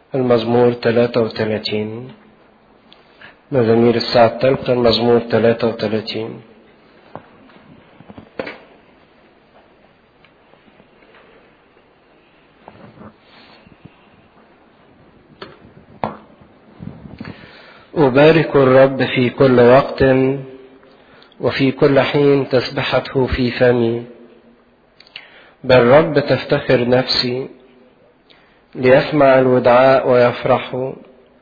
المزمور 33 مزامير الساعة الثالثة المزمور 33 أبارك الرب في كل وقت وفي كل حين تسبحته في فمي بالرب تفتخر نفسي ليسمع الودعاء ويفرح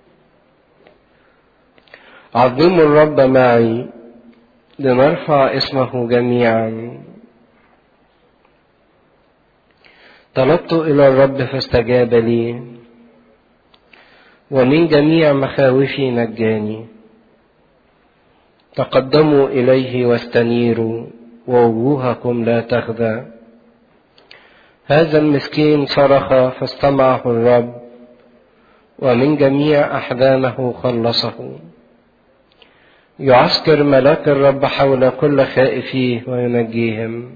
عظموا الرب معي لنرفع اسمه جميعا طلبت الى الرب فاستجاب لي ومن جميع مخاوفي نجاني تقدموا اليه واستنيروا ووجوهكم لا تخذى هذا المسكين صرخ فاستمعه الرب ومن جميع احزانه خلصه يعسكر ملاك الرب حول كل خائفيه وينجيهم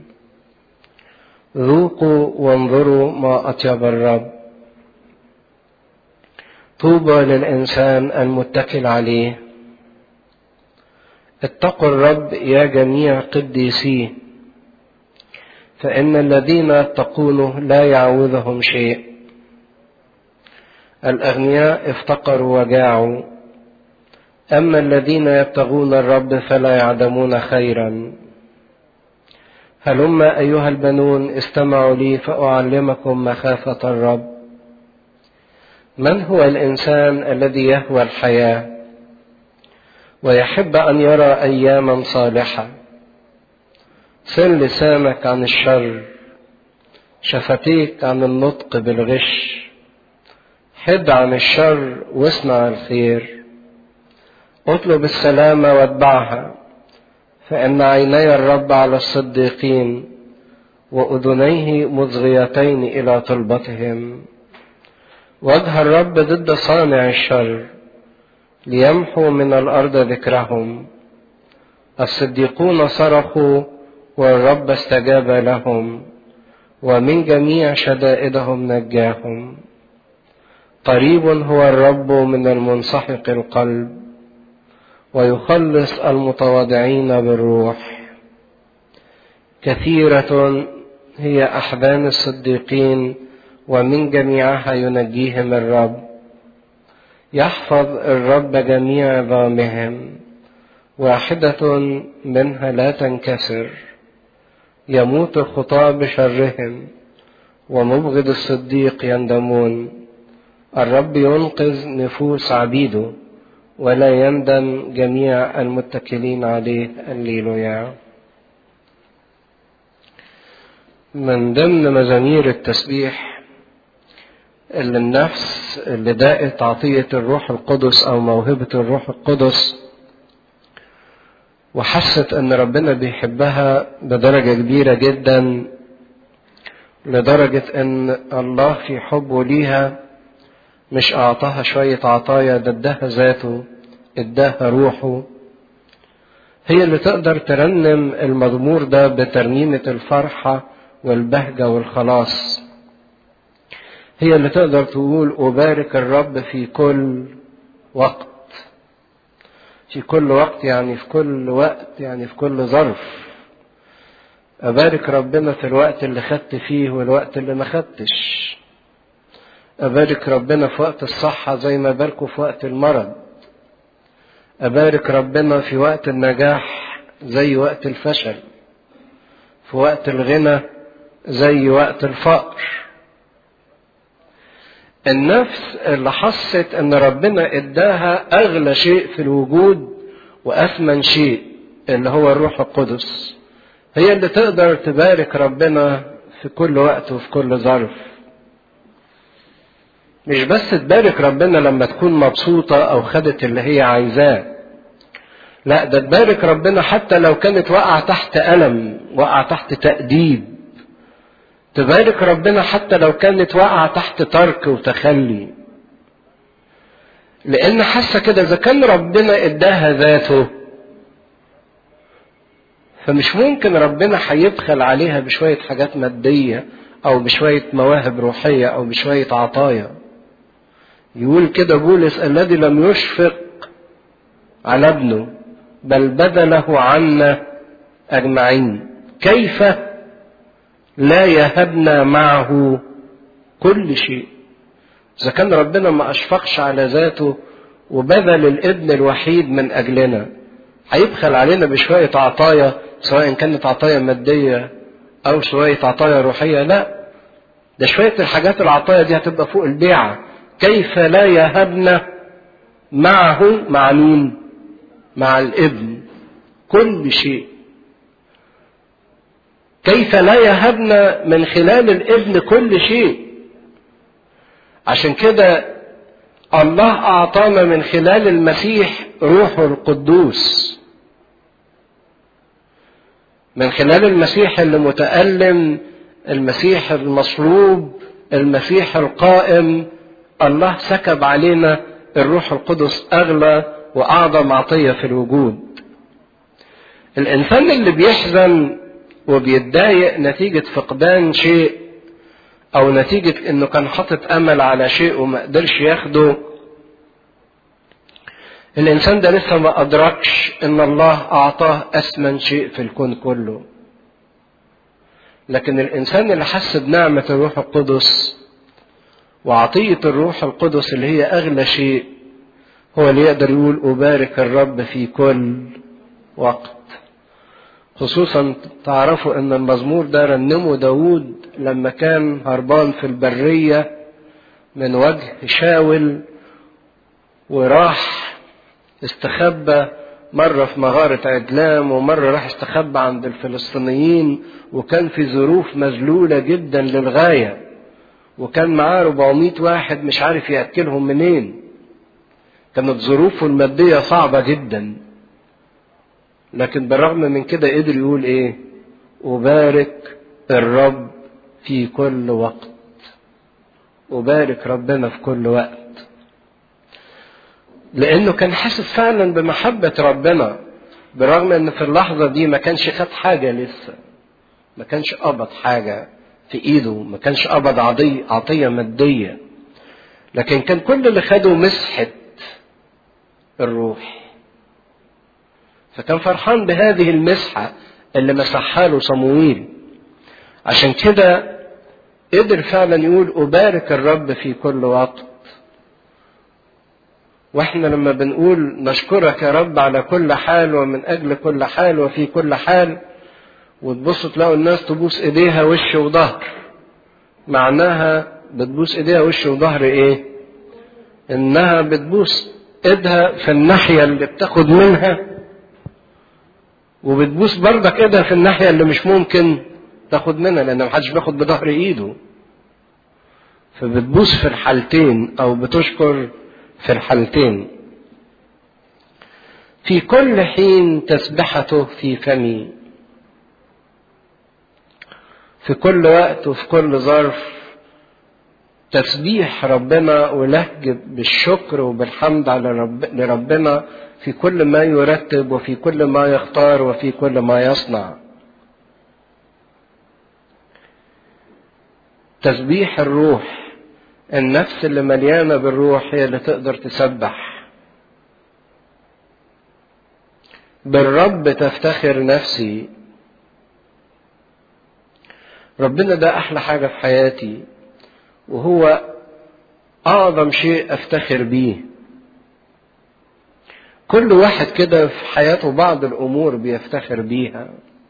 ذوقوا وانظروا ما اطيب الرب طوبى للانسان المتكل عليه اتقوا الرب يا جميع قديسيه فإن الذين يتقونه لا يعوذهم شيء الأغنياء افتقروا وجاعوا أما الذين يبتغون الرب فلا يعدمون خيرا هلم أيها البنون استمعوا لي فأعلمكم مخافة الرب من هو الإنسان الذي يهوى الحياة ويحب أن يرى أياما صالحة سن لسانك عن الشر شفتيك عن النطق بالغش حد عن الشر واصنع الخير اطلب السلامة واتبعها فإن عيني الرب على الصديقين وأذنيه مصغيتين إلى طلبتهم وجه الرب ضد صانع الشر ليمحو من الأرض ذكرهم الصديقون صرخوا والرب استجاب لهم ومن جميع شدائدهم نجاهم قريب هو الرب من المنسحق القلب ويخلص المتواضعين بالروح كثيرة هي أحزان الصديقين ومن جميعها ينجيهم الرب يحفظ الرب جميع عظامهم واحدة منها لا تنكسر يموت الخطاة بشرهم ومبغض الصديق يندمون الرب ينقذ نفوس عبيده ولا يندم جميع المتكلين عليه الليلويا من ضمن مزامير التسبيح اللي النفس اللي داقت عطية الروح القدس أو موهبة الروح القدس وحست ان ربنا بيحبها بدرجة كبيرة جدا لدرجة ان الله في حبه ليها مش اعطاها شوية عطايا ده اداها ذاته اداها روحه هي اللي تقدر ترنم المزمور ده بترنيمة الفرحة والبهجة والخلاص هي اللي تقدر تقول أبارك الرب في كل وقت في كل وقت يعني في كل وقت يعني في كل ظرف أبارك ربنا في الوقت اللي خدت فيه والوقت اللي ما خدتش أبارك ربنا في وقت الصحة زي ما باركه في وقت المرض أبارك ربنا في وقت النجاح زي وقت الفشل في وقت الغنى زي وقت الفقر النفس اللي حست ان ربنا اداها اغلى شيء في الوجود واثمن شيء اللي هو الروح القدس هي اللي تقدر تبارك ربنا في كل وقت وفي كل ظرف مش بس تبارك ربنا لما تكون مبسوطة او خدت اللي هي عايزاه لا ده تبارك ربنا حتى لو كانت واقعة تحت ألم واقعة تحت تأديب تبارك ربنا حتى لو كانت واقعة تحت ترك وتخلي لأن حاسة كده إذا كان ربنا إداها ذاته فمش ممكن ربنا هيبخل عليها بشوية حاجات مادية أو بشوية مواهب روحية أو بشوية عطايا يقول كده بولس الذي لم يشفق على ابنه بل بذله عنا اجمعين كيف لا يهبنا معه كل شيء اذا كان ربنا ما اشفقش على ذاته وبذل الابن الوحيد من اجلنا هيبخل علينا بشويه عطايا سواء كانت عطايا ماديه او شويه عطايا روحيه لا ده شويه الحاجات العطايا دي هتبقى فوق البيعه كيف لا يهبنا معه مع مين مع الابن كل شيء كيف لا يهبنا من خلال الابن كل شيء عشان كده الله اعطانا من خلال المسيح روحه القدوس من خلال المسيح اللي متألم المسيح المصلوب المسيح القائم الله سكب علينا الروح القدس اغلى واعظم عطيه في الوجود الانسان اللي بيحزن وبيتضايق نتيجه فقدان شيء او نتيجه انه كان حاطط امل على شيء وما قدرش ياخده الانسان ده لسه ما ادركش ان الله اعطاه اثمن شيء في الكون كله لكن الانسان اللي حس بنعمه الروح القدس وعطيه الروح القدس اللي هي اغلى شيء هو اللي يقدر يقول أبارك الرب في كل وقت خصوصا تعرفوا ان المزمور ده رنمه داود لما كان هربان في البرية من وجه شاول وراح استخبى مرة في مغارة عدلام ومرة راح استخبى عند الفلسطينيين وكان في ظروف مذلولة جدا للغاية وكان معاه 400 واحد مش عارف يأكلهم منين كانت ظروفه المادية صعبة جدا لكن بالرغم من كده قدر يقول ايه أبارك الرب في كل وقت أبارك ربنا في كل وقت لأنه كان حاسس فعلا بمحبة ربنا بالرغم ان في اللحظة دي ما كانش خد حاجة لسه ما كانش قبض حاجة في ايده ما كانش قبض عطية, عطية مادية لكن كان كل اللي خده مسحة الروح فكان فرحان بهذه المسحة اللي مسحها له صمويل عشان كده قدر فعلا يقول أبارك الرب في كل وقت واحنا لما بنقول نشكرك يا رب على كل حال ومن أجل كل حال وفي كل حال وتبصوا تلاقوا الناس تبوس ايديها وش وظهر معناها بتبوس ايديها وش وظهر ايه انها بتبوس ايدها في الناحية اللي بتاخد منها وبتبوس برضك ايدها في الناحية اللي مش ممكن تاخد منها لان محدش بياخد بظهر ايده فبتبوس في الحالتين او بتشكر في الحالتين في كل حين تسبحته في فمي في كل وقت وفي كل ظرف تسبيح ربنا ولهج بالشكر وبالحمد على رب لربنا في كل ما يرتب وفي كل ما يختار وفي كل ما يصنع تسبيح الروح النفس اللي مليانة بالروح هي اللي تقدر تسبح بالرب تفتخر نفسي ربنا ده أحلى حاجة في حياتي وهو أعظم شيء أفتخر بيه كل واحد كده في حياته بعض الأمور بيفتخر بيها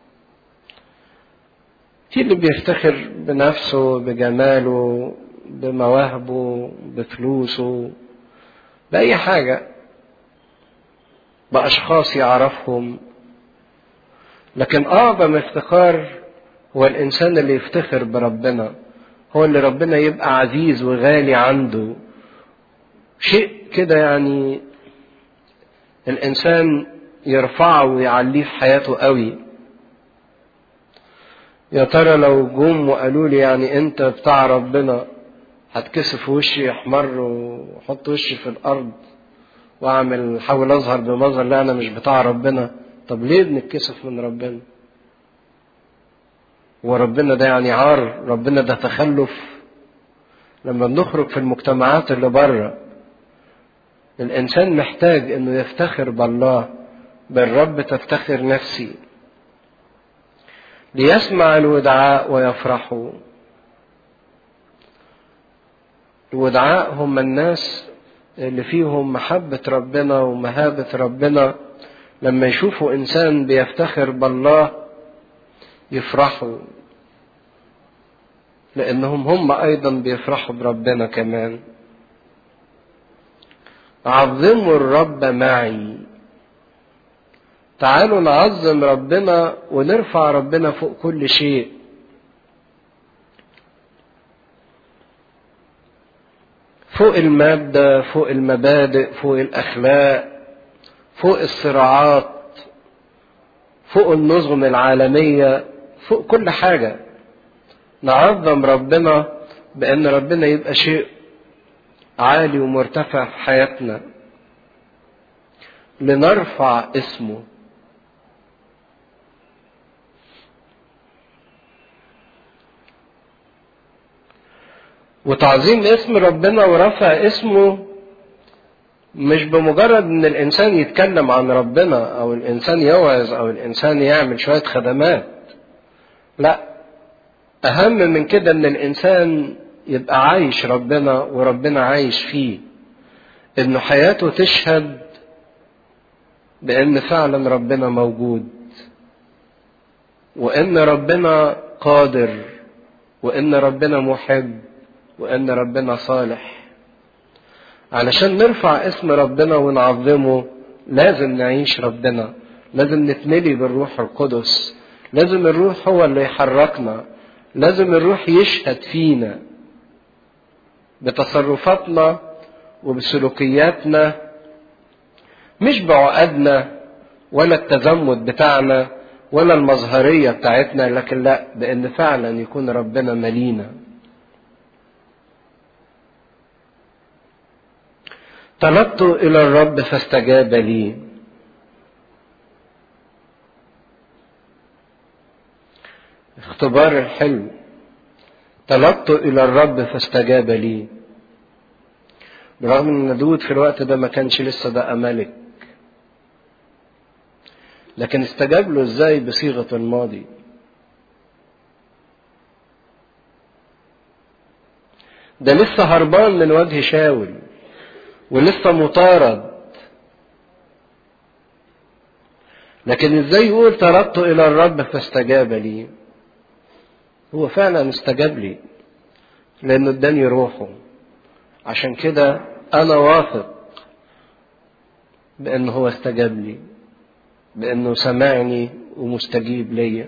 في اللي بيفتخر بنفسه بجماله بمواهبه بفلوسه بأي حاجة بأشخاص يعرفهم لكن أعظم افتخار هو الإنسان اللي يفتخر بربنا هو اللي ربنا يبقى عزيز وغالي عنده شيء كده يعني الإنسان يرفعه ويعليه في حياته قوي يا ترى لو جم وقالوا لي يعني انت بتاع ربنا هتكسف وشي احمر واحط وشي في الارض واعمل احاول اظهر بمظهر لا انا مش بتاع ربنا طب ليه بنتكسف من ربنا وربنا ده يعني عار ربنا ده تخلف لما بنخرج في المجتمعات اللي بره الإنسان محتاج إنه يفتخر بالله بالرب تفتخر نفسي ليسمع الودعاء ويفرحوا الودعاء هم الناس اللي فيهم محبة ربنا ومهابة ربنا لما يشوفوا إنسان بيفتخر بالله يفرحوا لأنهم هم أيضا بيفرحوا بربنا كمان عظموا الرب معي تعالوا نعظم ربنا ونرفع ربنا فوق كل شيء فوق المادة فوق المبادئ فوق الأخلاق فوق الصراعات فوق النظم العالمية فوق كل حاجة نعظم ربنا بأن ربنا يبقى شيء عالي ومرتفع في حياتنا لنرفع اسمه وتعظيم اسم ربنا ورفع اسمه مش بمجرد ان الانسان يتكلم عن ربنا او الانسان يوعظ او الانسان يعمل شويه خدمات لا اهم من كده ان الانسان يبقى عايش ربنا وربنا عايش فيه انه حياته تشهد بان فعلا ربنا موجود وان ربنا قادر وان ربنا محب وان ربنا صالح علشان نرفع اسم ربنا ونعظمه لازم نعيش ربنا لازم نتملي بالروح القدس لازم الروح هو اللي يحركنا لازم الروح يشهد فينا بتصرفاتنا وبسلوكياتنا مش بعقدنا ولا التزمت بتاعنا ولا المظهرية بتاعتنا لكن لا بأن فعلا يكون ربنا ملينا طلبت إلى الرب فاستجاب لي اختبار الحلم طلبت إلى الرب فاستجاب لي برغم ان داود في الوقت ده ما كانش لسه بقى ملك لكن استجاب له ازاي بصيغة الماضي ده لسه هربان من وجه شاول ولسه مطارد لكن ازاي يقول طردت الى الرب فاستجاب لي هو فعلا استجاب لي لانه اداني روحه عشان كده انا واثق بانه هو استجاب لي بانه سمعني ومستجيب ليا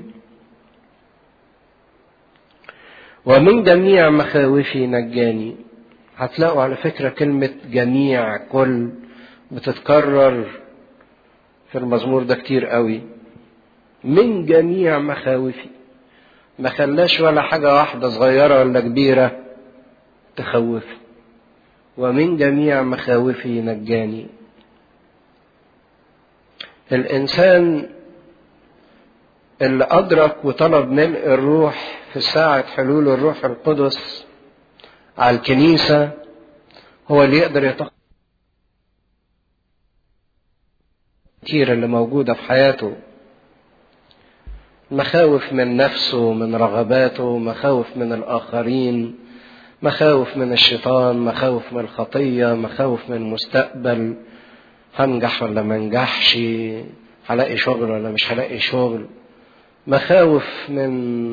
ومن جميع مخاوفي نجاني هتلاقوا على فكرة كلمة جميع كل بتتكرر في المزمور ده كتير قوي من جميع مخاوفي ما خلاش ولا حاجة واحدة صغيرة ولا كبيرة تخوفي ومن جميع مخاوفي نجاني الإنسان اللي أدرك وطلب ملء الروح في ساعة حلول الروح القدس على الكنيسة هو اللي يقدر يتخطى كتير اللي موجودة في حياته مخاوف من نفسه من رغباته مخاوف من الآخرين مخاوف من الشيطان مخاوف من الخطية مخاوف من المستقبل هنجح ولا ما انجحش هلاقي شغل ولا مش هلاقي شغل مخاوف من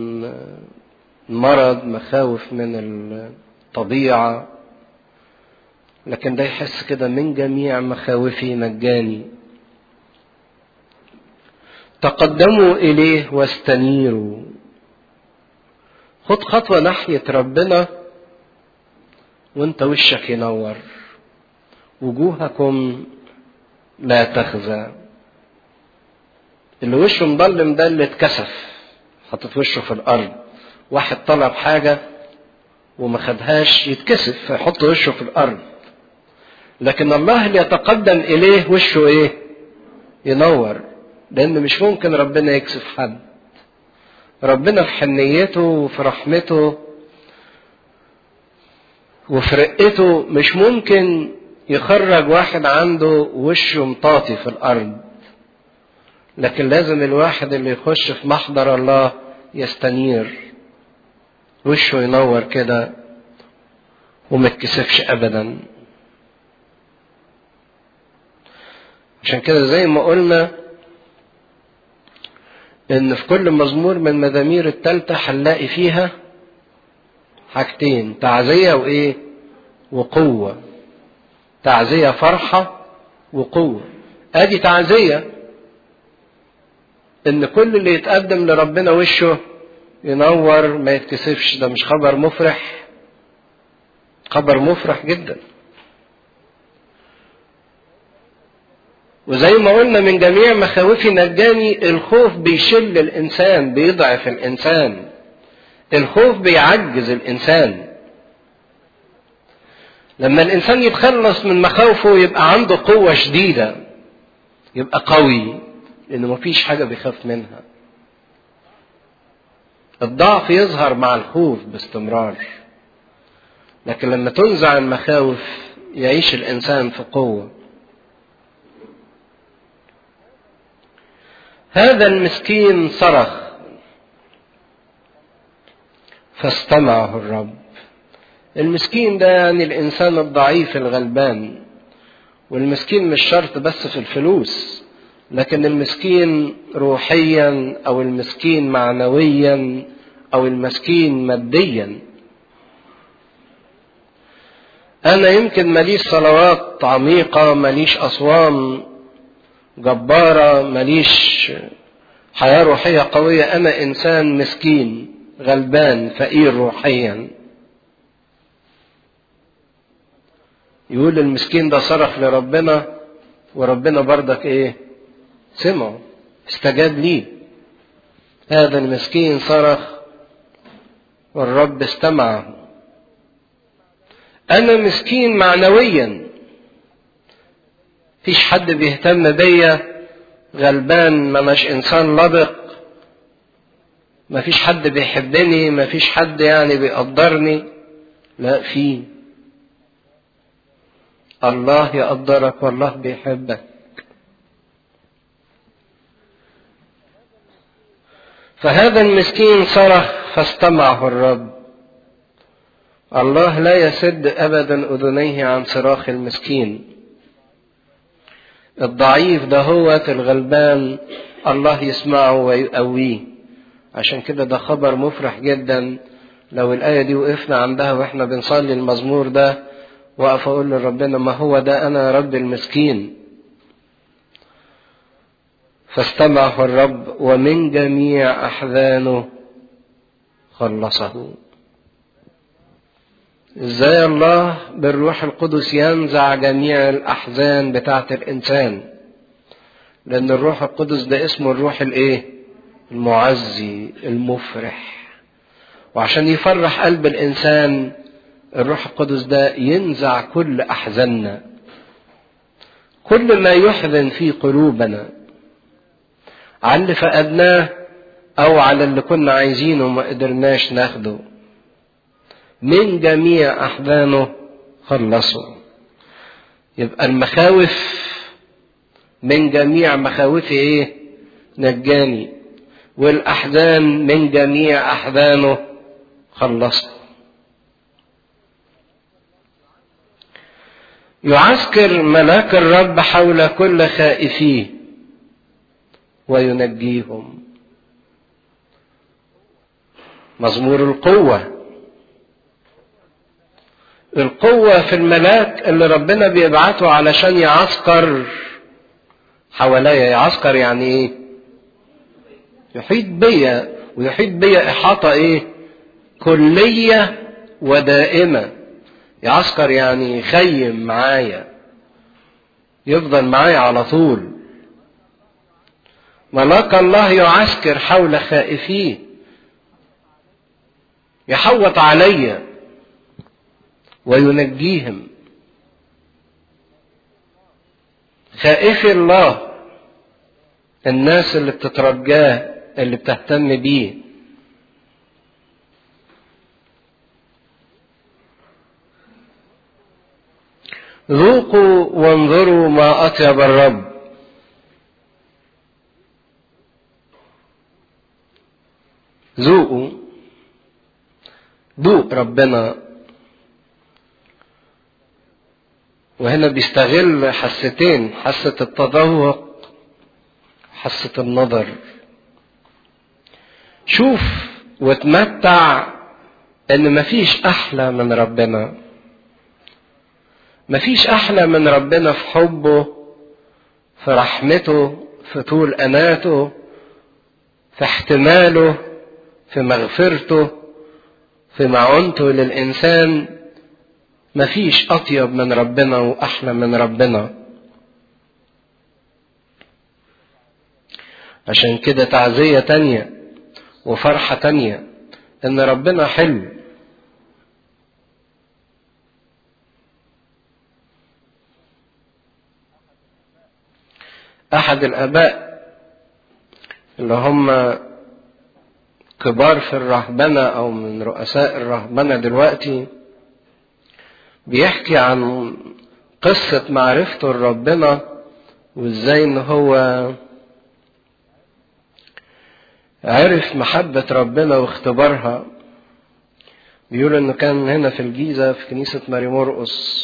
المرض مخاوف من الطبيعة لكن ده يحس كده من جميع مخاوفي نجاني تقدموا إليه واستنيروا خد خطوة ناحية ربنا وانت وشك ينور وجوهكم لا تخزى اللي وشه مضلم ده اللي اتكسف حطت وشه في الارض واحد طلب حاجة وما خدهاش يتكسف فيحط وشه في الارض لكن الله اللي يتقدم اليه وشه ايه ينور لان مش ممكن ربنا يكسف حد ربنا في حنيته وفي رحمته وفي رقته مش ممكن يخرج واحد عنده وشه مطاطي في الارض لكن لازم الواحد اللي يخش في محضر الله يستنير وشه ينور كده وما يتكسفش ابدا عشان كده زي ما قلنا ان في كل مزمور من مزامير التالتة هنلاقي فيها حاجتين تعزية وايه وقوة تعزية فرحة وقوة ادي تعزية ان كل اللي يتقدم لربنا وشه ينور ما يتكسفش ده مش خبر مفرح خبر مفرح جدا وزي ما قلنا من جميع مخاوفي نجاني الخوف بيشل الانسان بيضعف الانسان الخوف بيعجز الانسان لما الانسان يتخلص من مخاوفه يبقى عنده قوه شديده يبقى قوي لانه مفيش حاجه بيخاف منها الضعف يظهر مع الخوف باستمرار لكن لما تنزع المخاوف يعيش الانسان في قوه هذا المسكين صرخ فاستمعه الرب المسكين ده يعني الانسان الضعيف الغلبان والمسكين مش شرط بس في الفلوس لكن المسكين روحيا او المسكين معنويا او المسكين ماديا انا يمكن ماليش صلوات عميقه ماليش اصوام جبارة ماليش حياة روحية قوية أنا إنسان مسكين غلبان فقير روحيا يقول المسكين ده صرخ لربنا وربنا برضك ايه سمعه استجاب ليه هذا المسكين صرخ والرب استمعه انا مسكين معنويا فيش حد بيهتم بيا غلبان ما مش انسان لبق ما فيش حد بيحبني ما فيش حد يعني بيقدرني لا في الله يقدرك والله بيحبك فهذا المسكين صرخ فاستمعه الرب الله لا يسد ابدا اذنيه عن صراخ المسكين الضعيف ده هو الغلبان الله يسمعه ويقويه عشان كده ده خبر مفرح جدا لو الآية دي وقفنا عندها واحنا بنصلي المزمور ده وقف أقول لربنا ما هو ده أنا يا رب المسكين فاستمعه الرب ومن جميع أحزانه خلصه ازاي الله بالروح القدس ينزع جميع الاحزان بتاعه الانسان لان الروح القدس ده اسمه الروح الايه المعزي المفرح وعشان يفرح قلب الانسان الروح القدس ده ينزع كل احزاننا كل ما يحزن في قلوبنا على اللي فقدناه او على اللي كنا عايزينه وما قدرناش ناخده من جميع أحزانه خلصوا يبقى المخاوف من جميع مخاوفي ايه نجاني والأحزان من جميع أحزانه خلصوا يعسكر ملاك الرب حول كل خائفيه وينجيهم مزمور القوه القوة في الملاك اللي ربنا بيبعته علشان يعسكر حواليا يعسكر يعني ايه يحيط بيا ويحيط بيا إحاطة ايه كلية ودائمة يعسكر يعني يخيم معايا يفضل معايا على طول ملاك الله يعسكر حول خائفيه يحوط عليّ وينجيهم خائفي الله الناس اللي بتترجاه اللي بتهتم بيه ذوقوا وانظروا ما أطيب الرب ذوقوا ذوق ربنا وهنا بيستغل حستين حاسة التذوق حاسة النظر شوف وتمتع ان مفيش احلى من ربنا مفيش احلى من ربنا في حبه في رحمته في طول اناته في احتماله في مغفرته في معونته للانسان مفيش اطيب من ربنا واحلى من ربنا عشان كده تعزية تانية وفرحة تانية ان ربنا حلو احد الاباء اللي هم كبار في الرهبنة او من رؤساء الرهبنة دلوقتي بيحكي عن قصة معرفته لربنا وازاي ان هو عرف محبة ربنا واختبارها بيقول انه كان هنا في الجيزة في كنيسة ماري مرقس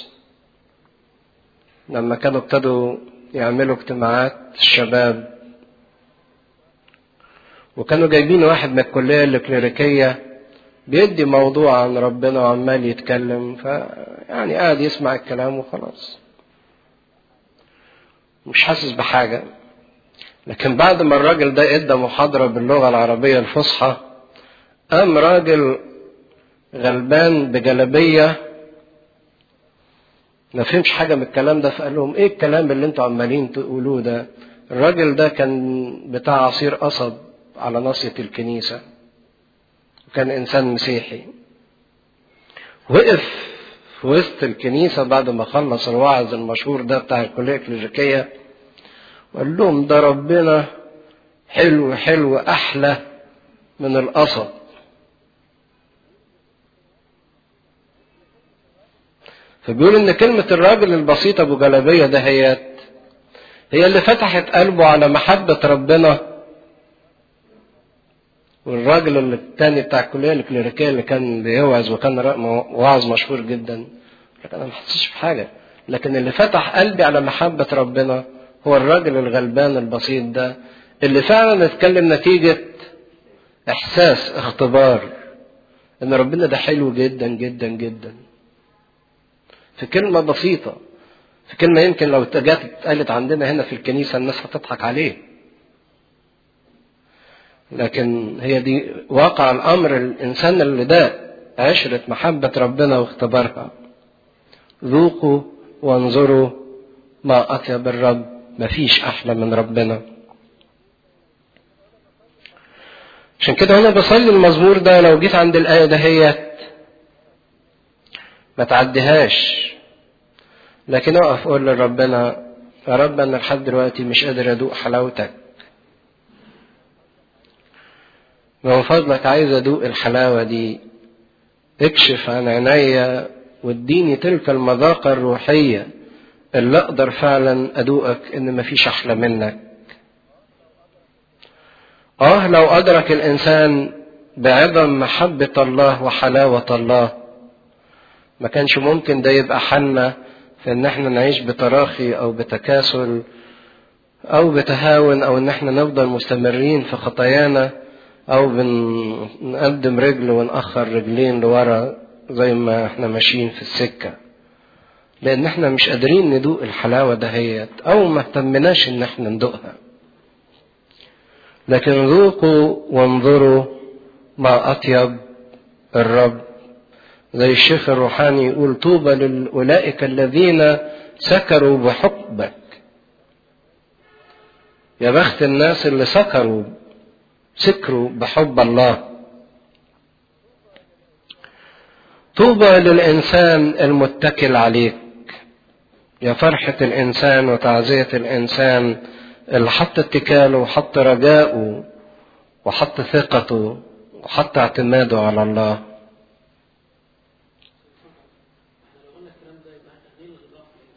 لما كانوا ابتدوا يعملوا اجتماعات الشباب وكانوا جايبين واحد من الكلية الكليريكية بيدي موضوع عن ربنا وعمال يتكلم فيعني قاعد يسمع الكلام وخلاص مش حاسس بحاجة لكن بعد ما الراجل ده ادى محاضرة باللغة العربية الفصحى قام راجل غلبان بجلبية ما فهمش حاجة من الكلام ده فقال لهم ايه الكلام اللي انتوا عمالين تقولوه ده الراجل ده كان بتاع عصير قصب على ناصية الكنيسة وكان انسان مسيحي وقف في وسط الكنيسة بعد ما خلص الوعظ المشهور ده بتاع الكلية الكليريكية وقال لهم ده ربنا حلو حلو أحلى من القصب فبيقول ان كلمة الراجل البسيط ابو جلبية دهيت هي اللي فتحت قلبه على محبة ربنا والراجل اللي التاني بتاع الكلية الكليريكية اللي كان بيوعظ وكان واعظ مشهور جدا لكن انا ما حسيتش بحاجة لكن اللي فتح قلبي على محبة ربنا هو الراجل الغلبان البسيط ده اللي فعلا اتكلم نتيجة احساس اختبار ان ربنا ده حلو جدا جدا جدا في كلمة بسيطة في كلمة يمكن لو جت اتقالت عندنا هنا في الكنيسة الناس هتضحك عليه لكن هي دي واقع الأمر الإنسان اللي ده عشرة محبة ربنا واختبارها ذوقوا وانظروا ما أطيب الرب مفيش أحلى من ربنا عشان كده أنا بصلي المزمور ده لو جيت عند الآية دهيت ما تعديهاش لكن اقف قول لربنا يا رب انا لحد دلوقتي مش قادر ادوق حلاوتك من فضلك عايز ادوق الحلاوه دي اكشف عن عينيا واديني تلك المذاقه الروحيه اللي اقدر فعلا ادوقك ان مفيش احلى منك اه لو ادرك الانسان بعظم محبه الله وحلاوه الله ما كانش ممكن ده يبقى حالنا في ان احنا نعيش بتراخي او بتكاسل او بتهاون او ان احنا نفضل مستمرين في خطايانا او بنقدم رجل ونأخر رجلين لورا زي ما احنا ماشيين في السكة لان احنا مش قادرين ندوق الحلاوة دهيت او ما اهتمناش ان احنا ندوقها لكن ذوقوا وانظروا ما اطيب الرب زي الشيخ الروحاني يقول طوبى لأولئك الذين سكروا بحبك يا بخت الناس اللي سكروا سكروا بحب الله طوبى للإنسان المتكل عليك يا فرحة الإنسان وتعزية الإنسان اللي حط اتكاله وحط رجاءه وحط ثقته وحط اعتماده على الله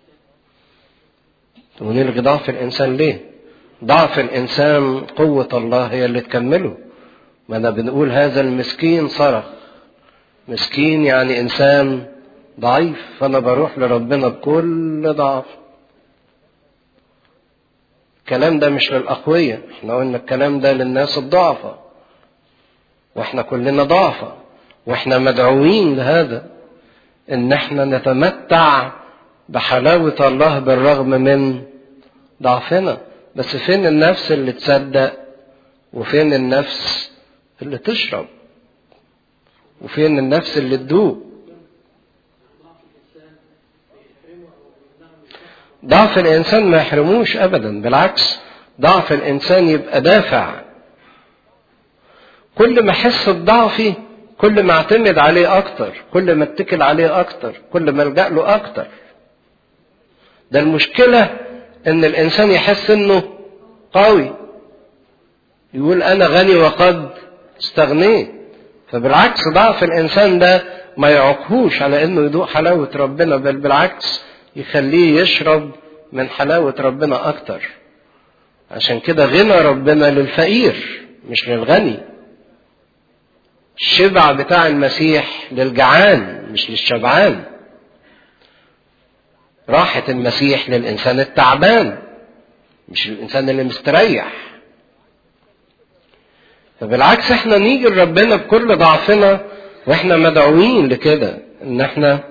ونلغي ضعف الإنسان ليه ضعف الإنسان قوة الله هي اللي تكمله ما أنا بنقول هذا المسكين صرخ مسكين يعني إنسان ضعيف فأنا بروح لربنا بكل ضعف الكلام ده مش للأقوياء احنا قلنا الكلام ده للناس الضعفة واحنا كلنا ضعفة واحنا مدعوين لهذا ان احنا نتمتع بحلاوة الله بالرغم من ضعفنا بس فين النفس اللي تصدق وفين النفس اللي تشرب وفين النفس اللي تدوق ضعف الانسان ما يحرموش ابدا بالعكس ضعف الانسان يبقى دافع كل ما احس بضعفي كل ما اعتمد عليه اكتر كل ما اتكل عليه اكتر كل ما الجا له اكتر ده المشكله ان الانسان يحس انه قوي يقول انا غني وقد استغنيت فبالعكس ضعف الانسان ده ما يعقهوش على انه يذوق حلاوه ربنا بل بالعكس يخليه يشرب من حلاوه ربنا اكتر عشان كده غنى ربنا للفقير مش للغني الشبع بتاع المسيح للجعان مش للشبعان راحة المسيح للإنسان التعبان مش الإنسان اللي مستريح فبالعكس احنا نيجي لربنا بكل ضعفنا واحنا مدعوين لكده ان احنا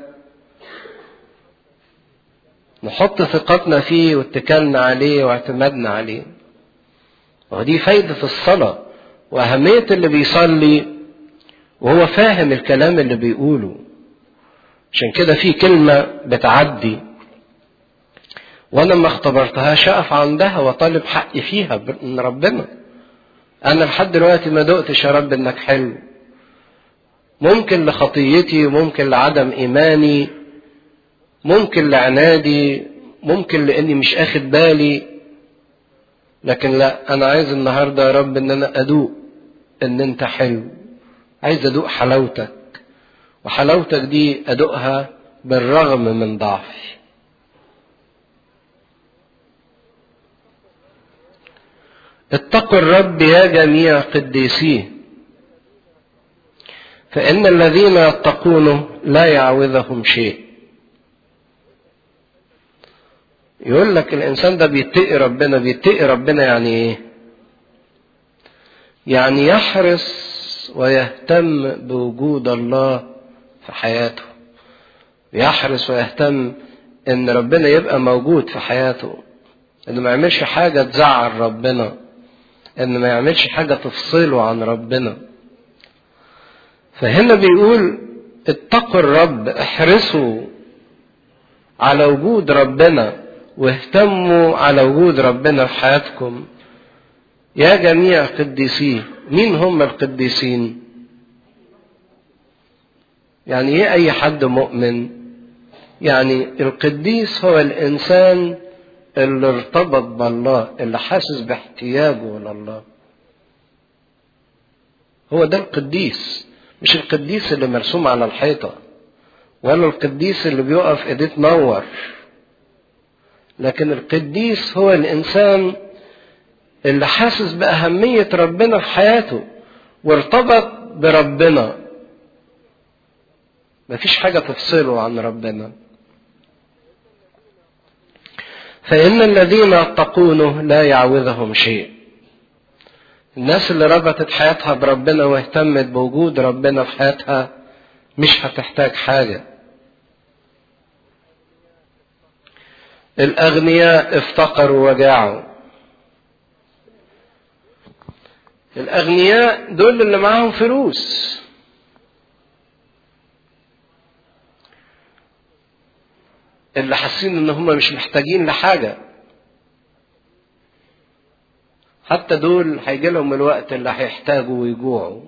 نحط ثقتنا فيه واتكالنا عليه واعتمادنا عليه ودي فايدة الصلاة وأهمية اللي بيصلي وهو فاهم الكلام اللي بيقوله عشان كده في كلمة بتعدي وانا ما اختبرتهاش اقف عندها وطالب حقي فيها من ربنا انا لحد دلوقتي ما دقتش يا رب انك حلو ممكن لخطيتي ممكن لعدم ايماني ممكن لعنادي ممكن لاني مش اخد بالي لكن لا انا عايز النهارده يا رب ان انا ادوق ان انت حلو عايز ادوق حلاوتك وحلاوتك دي ادوقها بالرغم من ضعفي اتقوا الرب يا جميع قديسيه فإن الذين يتقونه لا يعوذهم شيء يقول لك الإنسان ده بيتقي ربنا بيتقي ربنا يعني إيه؟ يعني يحرص ويهتم بوجود الله في حياته يحرص ويهتم ان ربنا يبقى موجود في حياته انه ما يعملش حاجة تزعل ربنا ان ما يعملش حاجة تفصله عن ربنا فهنا بيقول اتقوا الرب احرصوا على وجود ربنا واهتموا على وجود ربنا في حياتكم يا جميع قديسيه مين هم القديسين يعني ايه اي حد مؤمن يعني القديس هو الانسان اللي ارتبط بالله اللي حاسس باحتياجه لله هو ده القديس مش القديس اللي مرسوم على الحيطة ولا القديس اللي بيقف ايديه تنور لكن القديس هو الانسان اللي حاسس بأهمية ربنا في حياته وارتبط بربنا مفيش حاجة تفصله عن ربنا فإن الذين يتقونه لا يعوذهم شيء الناس اللي ربطت حياتها بربنا واهتمت بوجود ربنا في حياتها مش هتحتاج حاجة الأغنياء افتقروا وجاعوا الأغنياء دول اللي معاهم فلوس اللي حاسين ان هم مش محتاجين لحاجة حتى دول هيجي لهم الوقت اللي هيحتاجوا ويجوعوا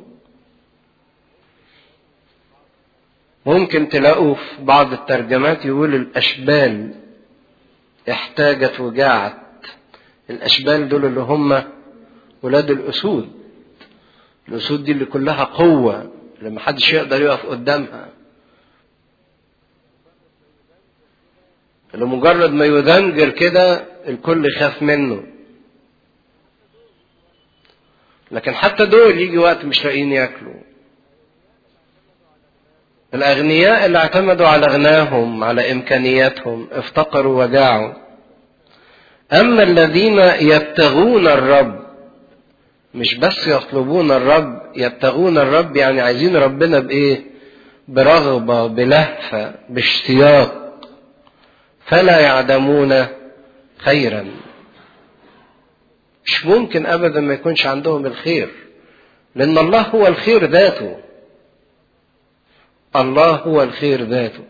ممكن تلاقوا في بعض الترجمات يقول الأشبال احتاجت وجاعت الأشبال دول اللي هم ولاد الأسود الأسود دي اللي كلها قوة اللي محدش يقدر يقف قدامها لمجرد ما يذنجر كده الكل يخاف منه لكن حتى دول يجي وقت مش لاقيين ياكلوا الأغنياء اللي اعتمدوا على غناهم على إمكانياتهم افتقروا وجاعوا أما الذين يبتغون الرب مش بس يطلبون الرب يبتغون الرب يعني عايزين ربنا بإيه برغبة بلهفة باشتياق فلا يعدمون خيرا مش ممكن ابدا ما يكونش عندهم الخير لان الله هو الخير ذاته الله هو الخير ذاته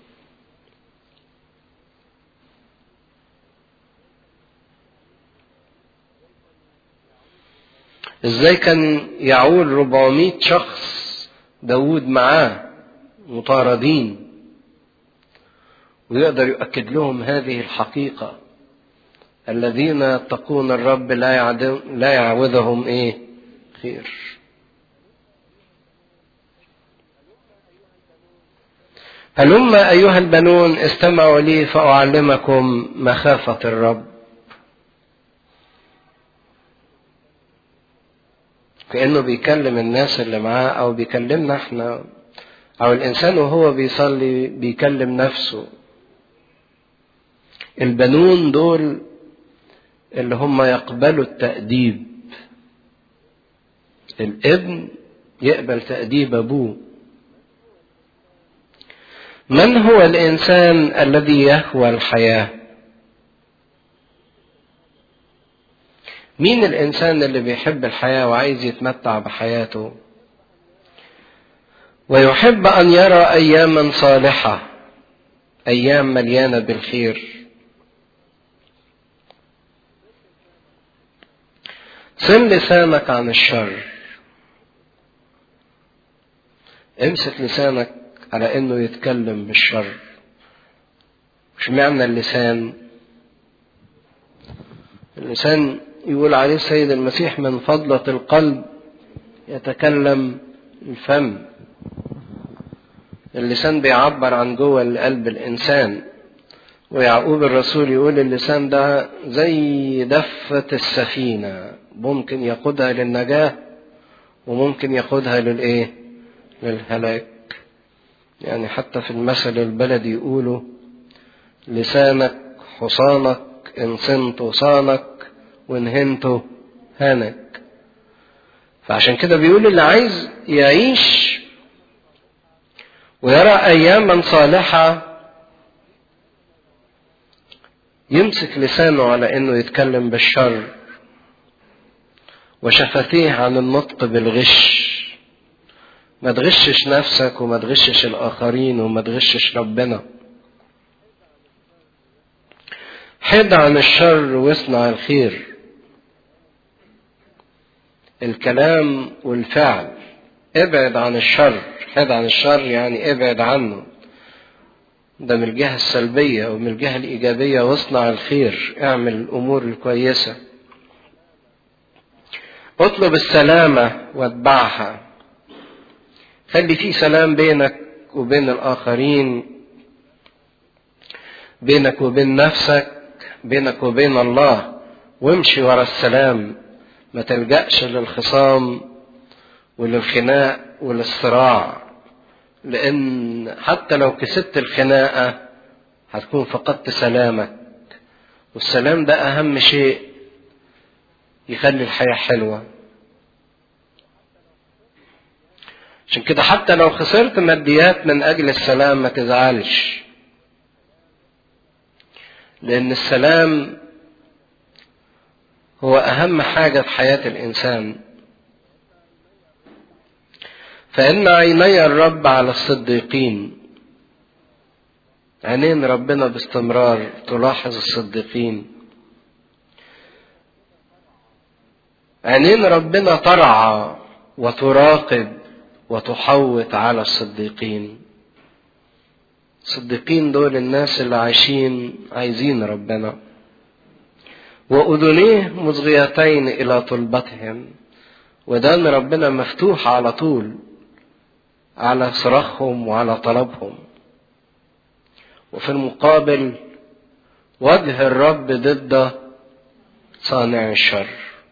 ازاي كان يعول 400 شخص داود معاه مطاردين ويقدر يؤكد لهم هذه الحقيقة الذين يتقون الرب لا يعدم لا يعوذهم ايه خير هلما أيها البنون استمعوا لي فأعلمكم مخافة الرب كأنه بيكلم الناس اللي معاه أو بيكلمنا احنا أو الإنسان وهو بيصلي بيكلم نفسه البنون دول اللي هم يقبلوا التأديب الابن يقبل تأديب أبوه من هو الإنسان الذي يهوى الحياة مين الإنسان اللي بيحب الحياة وعايز يتمتع بحياته ويحب أن يرى أياما صالحة أيام مليانة بالخير صن لسانك عن الشر امسك لسانك على انه يتكلم بالشر مش معنى اللسان اللسان يقول عليه السيد المسيح من فضلة القلب يتكلم الفم اللسان بيعبر عن جوه قلب الإنسان ويعقوب الرسول يقول اللسان ده زي دفة السفينة ممكن يقودها للنجاة وممكن يقودها للإيه؟ للهلاك يعني حتى في المثل البلدي يقولوا لسانك حصانك إن صنت صانك وإن هنت هانك فعشان كده بيقول اللي عايز يعيش ويرى أياما صالحة يمسك لسانه على إنه يتكلم بالشر وشفتيه عن النطق بالغش ما تغشش نفسك وما تغشش الآخرين وما تغشش ربنا حد عن الشر واصنع الخير الكلام والفعل ابعد عن الشر حد عن الشر يعني ابعد عنه ده من الجهة السلبية ومن الجهة الإيجابية واصنع الخير اعمل الأمور الكويسة اطلب السلامة واتبعها خلي في سلام بينك وبين الآخرين بينك وبين نفسك بينك وبين الله وامشي ورا السلام ما تلجأش للخصام وللخناق وللصراع لأن حتى لو كسبت الخناقة هتكون فقدت سلامك والسلام ده أهم شيء يخلي الحياة حلوة عشان كده حتى لو خسرت ماديات من أجل السلام ما تزعلش لأن السلام هو أهم حاجة في حياة الإنسان فإن عيني الرب على الصديقين عينين ربنا باستمرار تلاحظ الصديقين عينين ربنا ترعى وتراقب وتحوط على الصديقين الصديقين دول الناس اللي عايشين عايزين ربنا وأذنيه مصغيتين إلى طلبتهم ودان ربنا مفتوح على طول على صراخهم وعلى طلبهم وفي المقابل وجه الرب ضد صانع الشر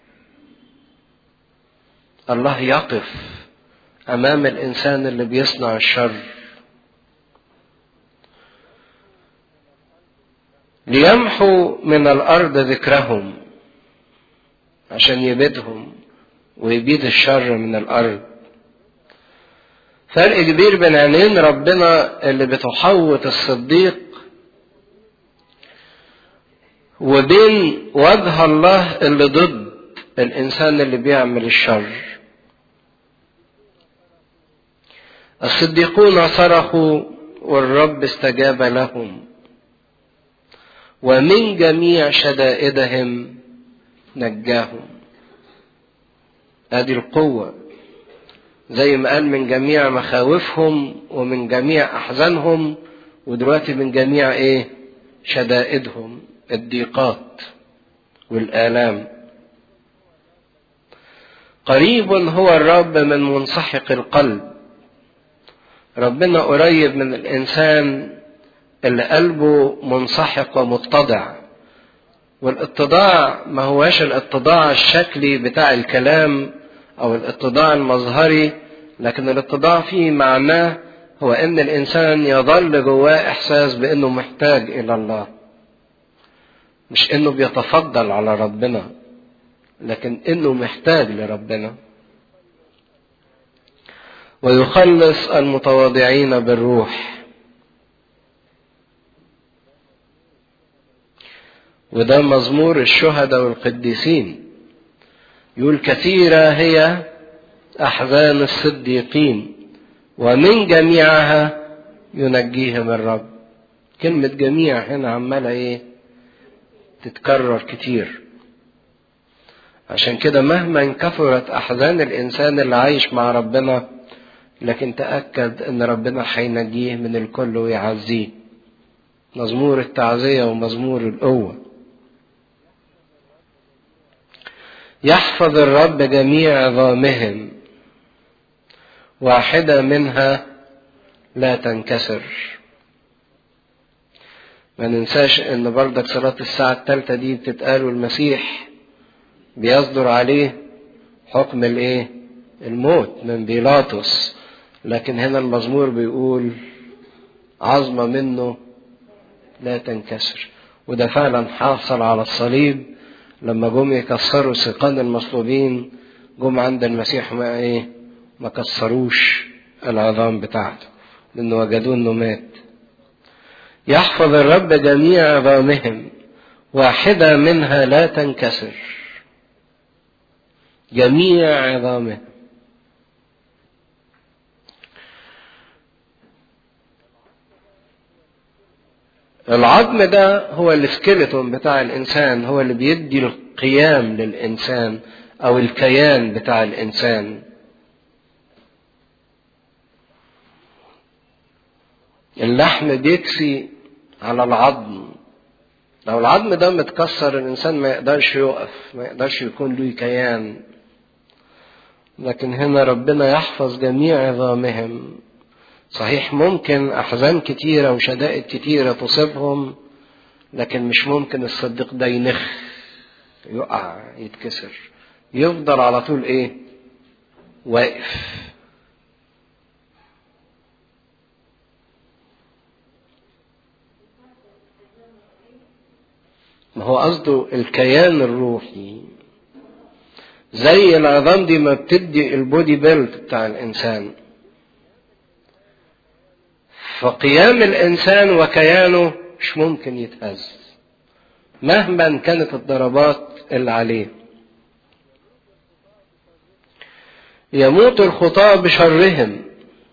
الله يقف امام الانسان اللي بيصنع الشر ليمحو من الارض ذكرهم عشان يبيدهم ويبيد الشر من الارض فرق كبير بين عينين ربنا اللي بتحوط الصديق وبين وجه الله اللي ضد الانسان اللي بيعمل الشر الصديقون صرخوا والرب استجاب لهم ومن جميع شدائدهم نجاهم ادي القوه زي ما قال من جميع مخاوفهم ومن جميع احزانهم ودلوقتي من جميع ايه شدائدهم الضيقات والالام قريب هو الرب من منسحق القلب ربنا قريب من الانسان اللي قلبه منسحق ومتضع والاتضاع ما هواش الاتضاع الشكلي بتاع الكلام او الاتضاع المظهري لكن الاتضاع فيه معناه هو ان الانسان يظل جواه احساس بانه محتاج الى الله مش انه بيتفضل على ربنا لكن انه محتاج لربنا ويخلص المتواضعين بالروح وده مزمور الشهداء والقديسين يقول كثيرة هي أحزان الصديقين ومن جميعها ينجيهم الرب كلمة جميع هنا عمالة إيه تتكرر كتير عشان كده مهما كثرت أحزان الإنسان اللي عايش مع ربنا لكن تأكد إن ربنا هينجيه من الكل ويعزيه مزمور التعزية ومزمور القوة يحفظ الرب جميع عظامهم واحدة منها لا تنكسر ما ننساش ان بردك صلاة الساعة الثالثة دي بتتقال والمسيح بيصدر عليه حكم الايه الموت من بيلاطس لكن هنا المزمور بيقول عظمة منه لا تنكسر وده فعلا حاصل على الصليب لما جم يكسروا سيقان المصلوبين جم عند المسيح ما ايه ما كسروش العظام بتاعته لانه وجدوه انه مات يحفظ الرب جميع عظامهم واحدة منها لا تنكسر جميع عظامهم العظم ده هو السكيلتون بتاع الانسان هو اللي بيدي القيام للانسان او الكيان بتاع الانسان اللحم بيكسي على العظم لو العظم ده متكسر الانسان ما يقدرش يقف ما يقدرش يكون له كيان لكن هنا ربنا يحفظ جميع عظامهم صحيح ممكن احزان كتيره وشدائد كتيره تصيبهم لكن مش ممكن الصديق ده ينخ يقع يتكسر يفضل على طول ايه واقف ما هو قصده الكيان الروحي زي العظام دي ما بتدي البودي بيلت بتاع الانسان فقيام الانسان وكيانه مش ممكن يتهز مهما كانت الضربات اللي عليه يموت الخطاة بشرهم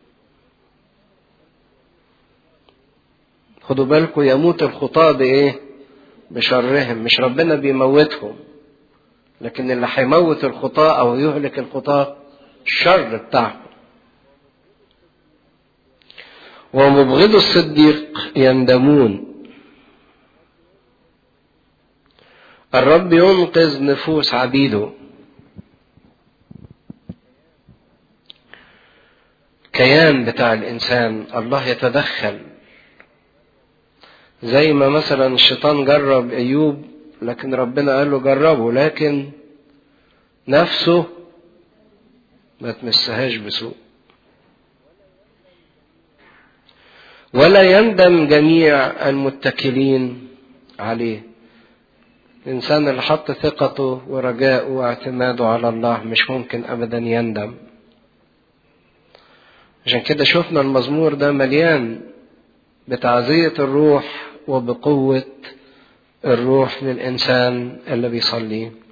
خدوا بالكم يموت الخطاة بايه بشرهم مش ربنا بيموتهم لكن اللي هيموت الخطاة او يهلك الخطاة الشر بتاعهم ومبغض الصديق يندمون الرب ينقذ نفوس عبيده كيان بتاع الانسان الله يتدخل زي ما مثلا الشيطان جرب ايوب لكن ربنا قال له جربه لكن نفسه ما تمسهاش بسوء ولا يندم جميع المتكلين عليه الإنسان اللي حط ثقته ورجاءه واعتماده على الله مش ممكن أبدا يندم عشان كده شفنا المزمور ده مليان بتعزية الروح وبقوة الروح للإنسان اللي بيصليه